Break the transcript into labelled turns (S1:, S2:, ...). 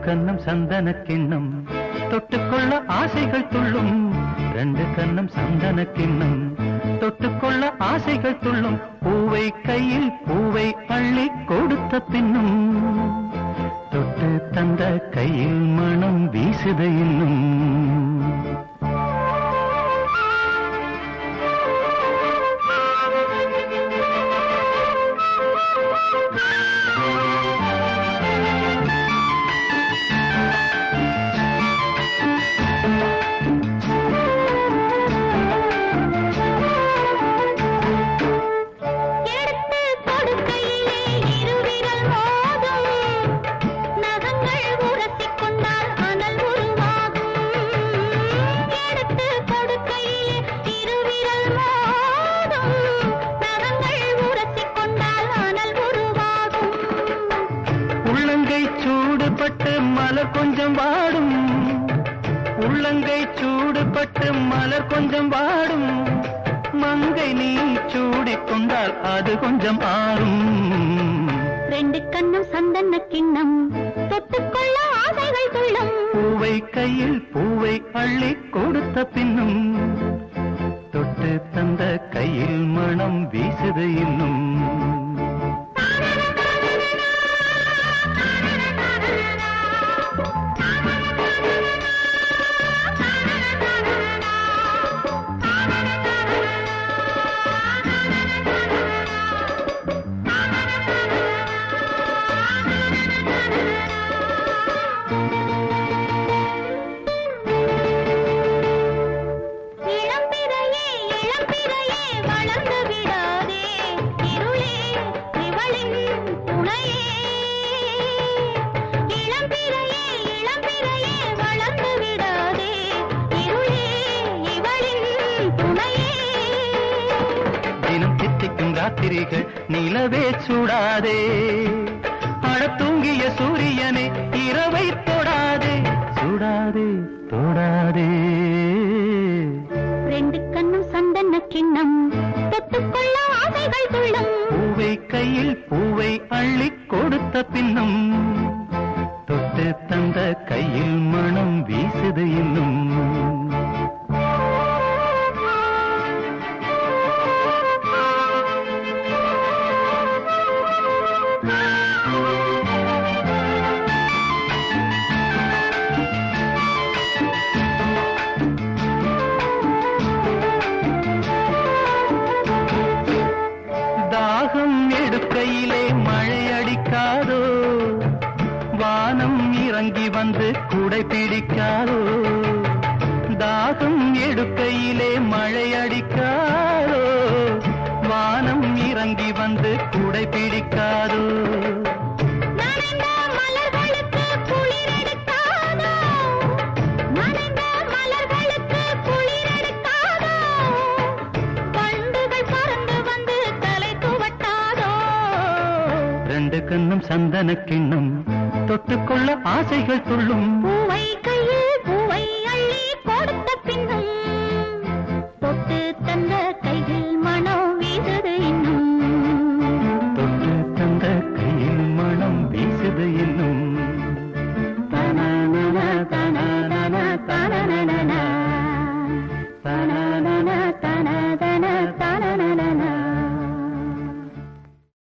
S1: கண்ணம் சந்தன கிண்ணம் தொட்டுக்கொள்ள ஆசைகள் துள்ளும் ரெண்டு கண்ணம் சந்தன கிண்ணம் தொட்டுக்கொள்ள ஆசைகள் துள்ளும் பூவை கையில் பூவை அள்ளி கொடுத்த பின்னும் தொட்டு தந்த கையில் மனம் வீசுத இன்னும்
S2: எடுத்து கொடுக்கையிலே இருவிரல் மோதும் நகங்கள் உரசிக் கொண்டால் அனல் உருவாகும் எடுத்து கொடுக்கையிலே இருவிரல் மோதும் நகங்கள் உரசிக் கொண்டால் அனல் உருவாகும்
S1: உள்ளங்கை சூடுபட்டு மலர் கொஞ்சம் வாடும் உள்ளங்கை சூடுபட்டு மலர் கொஞ்சம் வாடும் மங்கை நீ சூடிக் கொண்டால் அது கொஞ்சம் ஆறும்
S2: ரெண்டு கண்ணும் சந்தன கிண்ணம் தொட்டுக்கொள்ள ஆசைகள் துள்ளும்
S1: பூவை கையில் பூவை அள்ளி கொடுத்த பின்னும் தொட்டு தந்த கையில் மனம் வீசுது இன்னும்
S2: இளம்பிறையே இளம்பிறையே வளர்ந்து விடாதே இருளே இவளின் துணையே இளம்பிறையே இளம்பிறையே வளர்ந்து விடாதே இருளே இவளின் துணையே
S1: தினம் தித்திக்கும் ராத்திரிகள் நிலவே சூடாதே அழ தூங்கிய சூரியனே இரவை தொடாதே சூடாதே தொடாதே
S2: ரெண்டு கண்ணும் சந்தன கிண்ணம் தொட்டுக்கொள்ள ஆசைகள் துள்ளும்
S1: பூவை கையில் பூவை அள்ளி கொடுத்த பின்னும் தொட்டு தந்த கையில் மனம் வீசுது இன்னும் தாகம் எடுக்கையிலே மழை அடிக்காதோ வானம் இறங்கி வந்து குடை பிடிக்காதோ தாகம் எடுக்கையிலே மழை அடிக்காதோ வானம் இறங்கி வந்து குடை பிடிக்காதோ
S2: நனைந்த மலர்களுக்கு குளிர் எடுக்காதோ நனைந்த மலர்களுக்கு குளிர் எடுக்காதோ பண்டுகள் பறந்து வந்து தலை துவட்டாதோ
S1: ரெண்டு கண்ணும் சந்தன கிண்ணம் தொட்டுக்கொள்ள ஆசைகள் துள்ளும்
S2: பூவை கையில்